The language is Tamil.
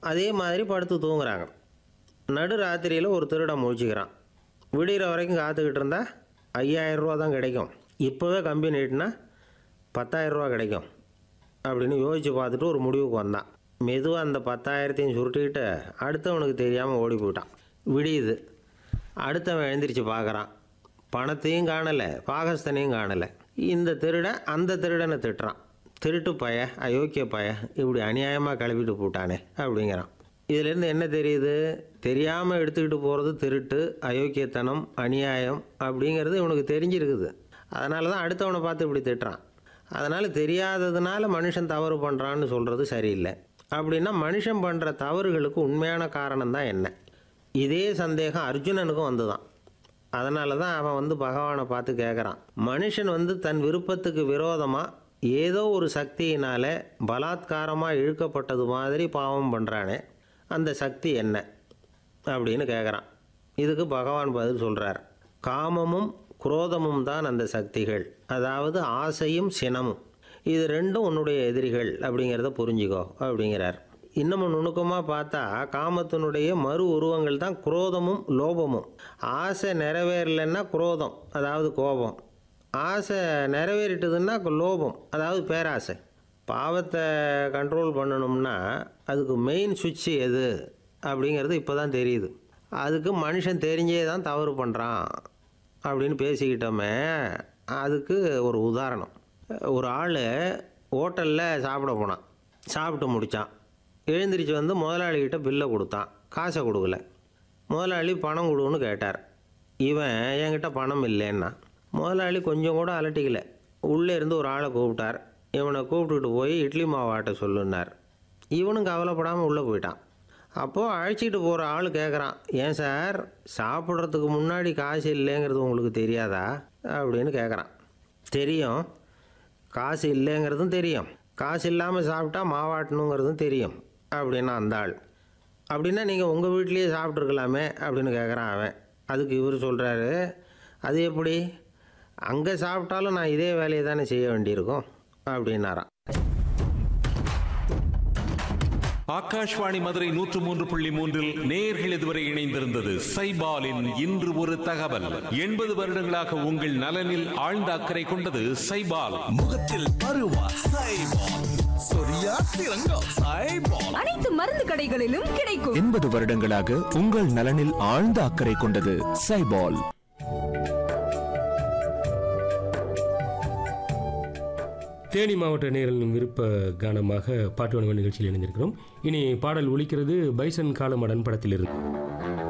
அதே மாதிரி படுத்து தூங்குறாங்க நடு ராத்திரியில் ஒரு திருடன் முழிச்சுக்கிறான் விடிகிற வரைக்கும் காத்துக்கிட்டு இருந்தா ஐயாயிரம் ரூபா தான் கிடைக்கும் இப்போவே கம்பி நீட்டினா பத்தாயிரம் ரூபா கிடைக்கும் அப்படின்னு யோசித்து பார்த்துட்டு ஒரு முடிவுக்கு வந்தான் மெதுவாக அந்த பத்தாயிரத்தையும் சுருட்டிக்கிட்டு அடுத்தவனுக்கு தெரியாமல் ஓடி போயிட்டான் விடியுது அடுத்தவன் எழுந்திரிச்சு பார்க்குறான் பணத்தையும் காணலை பாகஸ்தனையும் காணலை இந்த திருடன் அந்த திருடனை திட்டுறான் திருட்டு பய அயோக்கிய பய இப்படி அநியாயமாக கிளப்பிட்டு போட்டானே அப்படிங்கிறான் இதுலேருந்து என்ன தெரியுது தெரியாமல் எடுத்துக்கிட்டு போகிறது திருட்டு அயோக்கியத்தனம் அநியாயம் அப்படிங்கிறது இவனுக்கு தெரிஞ்சிருக்குது அதனால தான் அடுத்தவனை பார்த்து இப்படி திட்டுறான் அதனால் தெரியாததுனால மனுஷன் தவறு பண்ணுறான்னு சொல்கிறது சரியில்லை அப்படின்னா மனுஷன் பண்ணுற தவறுகளுக்கு உண்மையான காரணம் தான் என்ன இதே சந்தேகம் அர்ஜுனனுக்கும் வந்துதான் அதனால தான் அவன் வந்து பகவானை பார்த்து கேட்குறான் மனுஷன் வந்து தன் விருப்பத்துக்கு விரோதமாக ஏதோ ஒரு சக்தியினால் பலாத்காரமாக இழுக்கப்பட்டது மாதிரி பாவம் பண்ணுறானே அந்த சக்தி என்ன அப்படின்னு கேட்குறான் இதுக்கு பகவான் பதில் சொல்கிறார் காமமும் குரோதமும் தான் அந்த சக்திகள் அதாவது ஆசையும் சினமும் இது ரெண்டும் உன்னுடைய எதிரிகள் அப்படிங்கிறத புரிஞ்சுக்கோ அப்படிங்கிறார் இன்னமும் நுணுக்கமாக பார்த்தா காமத்தினுடைய மறு உருவங்கள் தான் குரோதமும் லோபமும் ஆசை நிறைவேறலைன்னா குரோதம் அதாவது கோபம் ஆசை நிறைவேறிட்டதுன்னா லோபம் அதாவது பேராசை பாவத்தை கண்ட்ரோல் பண்ணணும்னா அதுக்கு மெயின் சுவிட்ச் எது அப்படிங்கிறது இப்போ தான் தெரியுது அதுக்கு மனுஷன் தெரிஞ்சே தான் தவறு பண்ணுறான் அப்படின்னு பேசிக்கிட்டோமே அதுக்கு ஒரு உதாரணம் ஒரு ஆள் ஹோட்டலில் சாப்பிட போனான் சாப்பிட்டு முடித்தான் எழுந்திரிச்சு வந்து முதலாளிகிட்ட பில்லை கொடுத்தான் காசை கொடுக்கல முதலாளி பணம் கொடுன்னு கேட்டார் இவன் என்கிட்ட பணம் இல்லைன்னா முதலாளி கொஞ்சம் கூட அலட்டிக்கல உள்ளே இருந்து ஒரு ஆளை கூப்பிட்டார் இவனை கூப்பிட்டுட்டு போய் இட்லி மாவு ஆட்ட சொல்லுன்னார் இவனும் கவலைப்படாமல் உள்ளே போயிட்டான் அப்போது அழைச்சிட்டு போகிற ஆள் கேட்குறான் ஏன் சார் சாப்பிட்றதுக்கு முன்னாடி காசு இல்லைங்கிறது உங்களுக்கு தெரியாதா அப்படின்னு கேட்குறான் தெரியும் காசு இல்லைங்கிறதும் தெரியும் காசு இல்லாமல் சாப்பிட்டா மாவாட்டணுங்கிறதும் தெரியும் அப்படின்னா அந்த ஆள் அப்படின்னா நீங்கள் உங்கள் வீட்லேயே சாப்பிட்ருக்கலாமே அப்படின்னு கேட்குறான் அவன் அதுக்கு இவர் சொல்கிறாரு அது எப்படி அங்கே சாப்பிட்டாலும் நான் இதே வேலையை தானே செய்ய வேண்டியிருக்கும் அப்படின்னாராம் ஆகாஷ்வாணி மதுரை நூற்று மூன்று புள்ளி மூன்றில் நேர்கள் இதுவரை இணைந்திருந்தது சைபாலின் இன்று ஒரு தகவல் எண்பது வருடங்களாக உங்கள் நலனில் ஆழ்ந்த அக்கறை கொண்டது சைபால் முகத்தில் பருவா சைபால் சொரியா சிறங்கா சைபால் அனைத்து மருந்து கடைகளிலும் கிடைக்கும் எண்பது வருடங்களாக உங்கள் நலனில் ஆழ்ந்த அக்கறை கொண்டது சைபால் தேனி மாவட்ட நேரலின் விருப்ப கானமாக பாட்டு வணங்க நிகழ்ச்சியில் இணைந்திருக்கிறோம் இனி பாடல் ஒலிக்கிறது பைசன் காலமடன் படத்திலிருந்து